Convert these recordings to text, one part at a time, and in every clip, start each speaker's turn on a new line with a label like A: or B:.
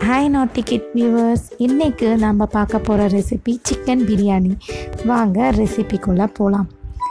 A: hi நாட்டி kit viewers இன்றைக்கு நம்ம பார்க்க போகிற ரெசிபி சிக்கன் பிரியாணி வாங்க ரெசிபிக்குள்ளே போகலாம்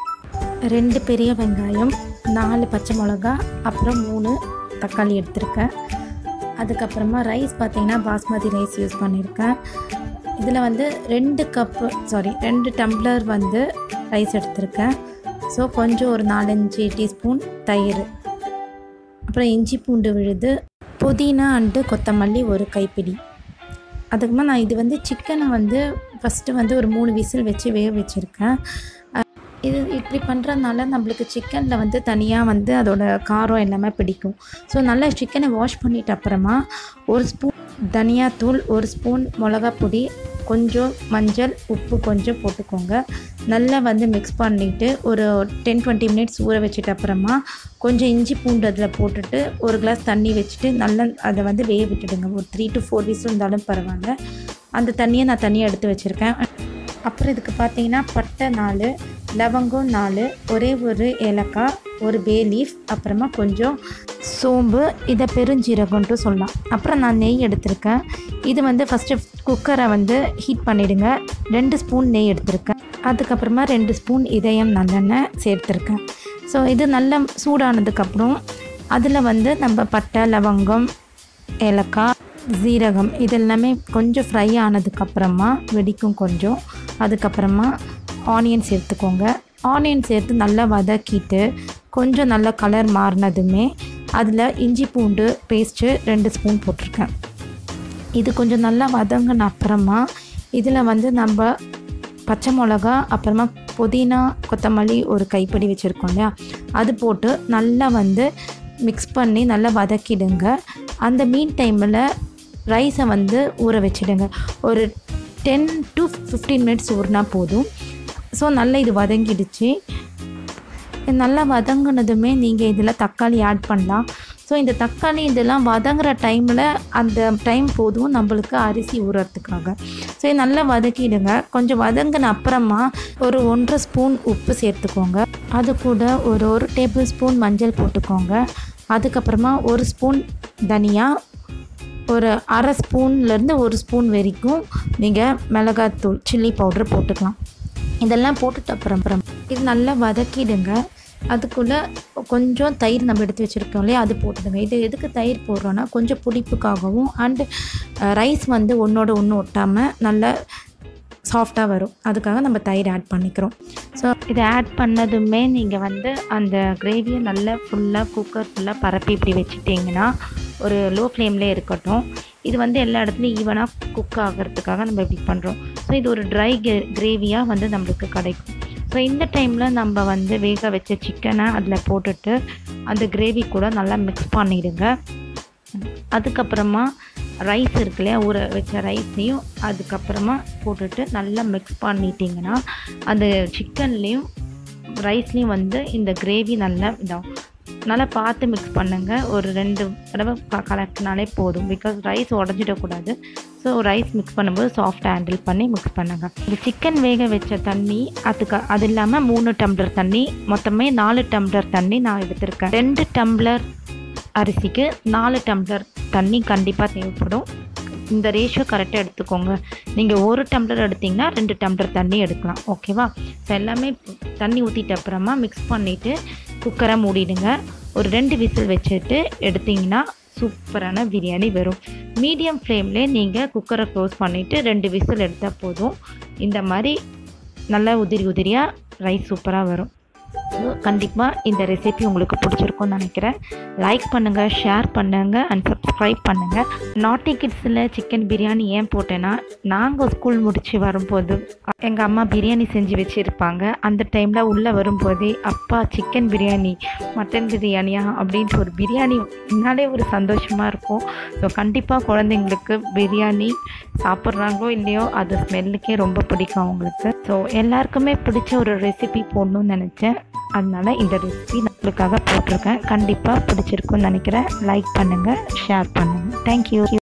A: ரெண்டு பெரிய வெங்காயம் நாலு பச்சை மிளகா அப்புறம் மூணு தக்காளி எடுத்திருக்கேன் அதுக்கப்புறமா ரைஸ் பார்த்தீங்கன்னா பாஸ்மதி ரைஸ் யூஸ் பண்ணியிருக்கேன் இதில் வந்து ரெண்டு கப்பு சாரி ரெண்டு டம்ளர் வந்து ரைஸ் எடுத்திருக்கேன் ஸோ கொஞ்சம் ஒரு நாலஞ்சு டீஸ்பூன் தயிர் அப்புறம் இஞ்சி பூண்டு விழுது புதினா அண்டு கொத்தமல்லி ஒரு கைப்பிடி அதுக்குமா நான் இது வந்து சிக்கனை வந்து ஃபஸ்ட்டு வந்து ஒரு மூணு விசில் வச்சு வேக வச்சுருக்கேன் அஹ் இது இப்படி பண்ணுறதுனால நம்மளுக்கு சிக்கனில் வந்து தனியாக வந்து அதோட காரம் எல்லாமே பிடிக்கும் ஸோ நல்லா சிக்கனை வாஷ் பண்ணிட்ட அப்புறமா ஒரு ஸ்பூன் தனியாத்தூள் ஒரு ஸ்பூன் மிளகா பொடி கொஞ்சம் மஞ்சள் உப்பு கொஞ்சம் போட்டுக்கோங்க நல்லா வந்து மிக்ஸ் பண்ணிவிட்டு ஒரு டென் டுவெண்ட்டி மினிட்ஸ் ஊற வச்சுட்டு அப்புறமா கொஞ்சம் இஞ்சி பூண்டு அதில் போட்டுட்டு ஒரு கிளாஸ் தண்ணி வச்சுட்டு நல்லா அதை வந்து வேக விட்டுடுங்க ஒரு த்ரீ டு ஃபோர் வீக்ஸ் இருந்தாலும் பரவாயில்ல அந்த தண்ணியை நான் தனியாக எடுத்து வச்சுருக்கேன் அப்புறம் இதுக்கு பார்த்தீங்கன்னா பட்டை நாலு லவங்கம் நாலு ஒரே ஒரு ஏலக்காய் ஒரு பே லீஃப் அப்புறமா கொஞ்சம் சோம்பு இதை பெருஞ்சீரகம்ன்ட்டு சொல்லலாம் அப்புறம் நான் நெய் எடுத்திருக்கேன் இது வந்து ஃபஸ்ட்டு குக்கரை வந்து ஹீட் பண்ணிவிடுங்க ரெண்டு ஸ்பூன் நெய் எடுத்திருக்கேன் அதுக்கப்புறமா ரெண்டு ஸ்பூன் இதயம் நல்லெண்ணெய் சேர்த்துருக்கேன் ஸோ இது நல்லா சூடானதுக்கப்புறம் அதில் வந்து நம்ம பட்டை லவங்கம் ஏலக்காய் ஜீரகம் இதெல்லாமே கொஞ்சம் ஃப்ரை ஆனதுக்கப்புறமா வெடிக்கும் கொஞ்சம் அதுக்கப்புறமா ஆனியன் சேர்த்துக்கோங்க ஆனியன் சேர்த்து நல்லா வதக்கிட்டு கொஞ்சம் நல்லா கலர் மாறினதுமே அதில் இஞ்சி பூண்டு பேஸ்ட்டு ரெண்டு ஸ்பூன் போட்டிருக்கேன் இது கொஞ்சம் நல்லா வதங்கின அப்புறமா இதில் வந்து நம்ம பச்சை மிளகா அப்புறமா புதினா கொத்தமல்லி ஒரு கைப்பிடி வச்சுருக்கோம் இல்லையா அது போட்டு நல்லா வந்து மிக்ஸ் பண்ணி நல்லா வதக்கிடுங்க அந்த மீன் டைமில் ரைஸை வந்து ஊற வச்சிடுங்க ஒரு டென் டு ஃபிஃப்டீன் மினிட்ஸ் ஊறினா போதும் ஸோ நல்லா இது வதங்கிடுச்சு இது நல்லா வதங்கினதுமே நீங்கள் இதில் தக்காளி ஆட் பண்ணலாம் ஸோ இந்த தக்காளி இதெல்லாம் வதங்குற டைமில் அந்த டைம் போதும் நம்மளுக்கு அரிசி ஊறுறதுக்காக ஸோ இது நல்லா வதக்கிடுங்க கொஞ்சம் வதங்கின அப்புறமா ஒரு ஒன்றரை ஸ்பூன் உப்பு சேர்த்துக்கோங்க அது கூட ஒரு ஒரு டேபிள் ஸ்பூன் மஞ்சள் போட்டுக்கோங்க அதுக்கப்புறமா ஒரு ஸ்பூன் தனியா ஒரு அரை ஸ்பூன்லேருந்து ஒரு ஸ்பூன் வரைக்கும் நீங்கள் மிளகாத்தூள் சில்லி பவுடர் போட்டுக்கலாம் இதெல்லாம் போட்டுட்டு அப்புறம் அப்புறம் இது நல்லா வதக்கிடுங்க அதுக்குள்ளே கொஞ்சம் தயிர் நம்ம எடுத்து வச்சுருக்கோம் இல்லையா அது போட்டுடுங்க இது எதுக்கு தயிர் போடுறோன்னா கொஞ்சம் புளிப்புக்காகவும் அண்டு ரைஸ் வந்து ஒன்றோட ஒன்று ஒட்டாமல் நல்லா சாஃப்டாக வரும் அதுக்காக நம்ம தயிர் ஆட் பண்ணிக்கிறோம் ஸோ இதை ஆட் பண்ணதுமே நீங்கள் வந்து அந்த கிரேவியை நல்லா ஃபுல்லாக குக்கர் ஃபுல்லாக பரப்பி இப்படி வச்சுட்டிங்கன்னா ஒரு லோ ஃப்ளேம்லேயே இருக்கட்டும் இது வந்து எல்லா இடத்துலையும் ஈவனாக குக் ஆகிறதுக்காக நம்ம இப்படி பண்ணுறோம் ஸோ இது ஒரு ட்ரை கிரேவியாக வந்து நம்மளுக்கு கிடைக்கும் ஸோ இந்த டைமில் நம்ம வந்து வேக வச்ச சிக்கனை அதில் போட்டுட்டு அந்த கிரேவி கூட நல்லா மிக்ஸ் பண்ணிடுங்க அதுக்கப்புறமா ரைஸ் இருக்கு இல்லையா ஊற வச்ச ரைஸையும் அதுக்கப்புறமா போட்டுட்டு நல்லா மிக்ஸ் பண்ணிட்டீங்கன்னா அந்த சிக்கன்லேயும் ரைஸ்லேயும் வந்து இந்த கிரேவி நல்லா இதாகும் நல்லா பார்த்து மிக்ஸ் பண்ணுங்கள் ஒரு ரெண்டு தடவை க கலக்கினாலே போதும் பிகாஸ் ரைஸ் உடஞ்சிடக்கூடாது ஸோ ரைஸ் மிக்ஸ் பண்ணும்போது சாஃப்டாக ஹேண்டில் பண்ணி மிக்ஸ் பண்ணுங்கள் இந்த சிக்கன் வேக வச்ச தண்ணி அதுக்கு அது இல்லாமல் மூணு டம்ளர் தண்ணி மொத்தமே நாலு டம்ளர் தண்ணி நான் எடுத்திருக்கேன் ரெண்டு டம்ளர் அரிசிக்கு நாலு டம்ளர் தண்ணி கண்டிப்பாக தேவைப்படும் இந்த ரேஷியோ கரெக்டாக எடுத்துக்கோங்க நீங்கள் ஒரு டம்ளர் எடுத்திங்கன்னா ரெண்டு டம்ளர் தண்ணி எடுக்கலாம் ஓகேவா ஸோ எல்லாமே தண்ணி ஊற்றிட்ட அப்புறமா மிக்ஸ் பண்ணிவிட்டு குக்கரை மூடிடுங்க ஒரு ரெண்டு விசில் வச்சுட்டு எடுத்திங்கன்னா சூப்பரான பிரியாணி வரும் மீடியம் ஃப்ளேம்லேயே நீங்கள் குக்கரை க்ளோஸ் பண்ணிவிட்டு ரெண்டு விசில் எடுத்தால் போதும் இந்த மாதிரி நல்லா உதிரி உதிரியாக ரைஸ் சூப்பராக வரும் ஸோ கண்டிப்பாக இந்த ரெசிபி உங்களுக்கு பிடிச்சிருக்கும்னு நினைக்கிறேன் லைக் பண்ணுங்கள் ஷேர் பண்ணுங்கள் அண்ட் சப்ஸ்கிரைப் பண்ணுங்கள் நாட்டி கிட்ஸில் சிக்கன் பிரியாணி ஏன் போட்டேன்னா நாங்கள் ஸ்கூல் முடித்து வரும்போது எங்கள் அம்மா பிரியாணி செஞ்சு வச்சுருப்பாங்க அந்த டைமில் உள்ளே வரும்போதே அப்பா சிக்கன் பிரியாணி மட்டன் பிரியாணியா அப்படின்ட்டு ஒரு பிரியாணி என்னாலே ஒரு சந்தோஷமாக இருக்கும் ஸோ கண்டிப்பாக குழந்தைங்களுக்கு பிரியாணி சாப்பிட்றாங்களோ இல்லையோ அது ஸ்மெல்லுக்கே ரொம்ப பிடிக்கும் அவங்களுக்கு ஸோ எல்லாருக்குமே பிடிச்ச ஒரு ரெசிபி போடணும்னு நினச்சேன் அதனால இந்த ரெசிபி நம்மளுக்காக போட்டிருக்கேன் கண்டிப்பாக பிடிச்சிருக்குன்னு நினைக்கிறேன் லைக் பண்ணுங்கள் ஷேர் பண்ணுங்கள் தேங்க்யூ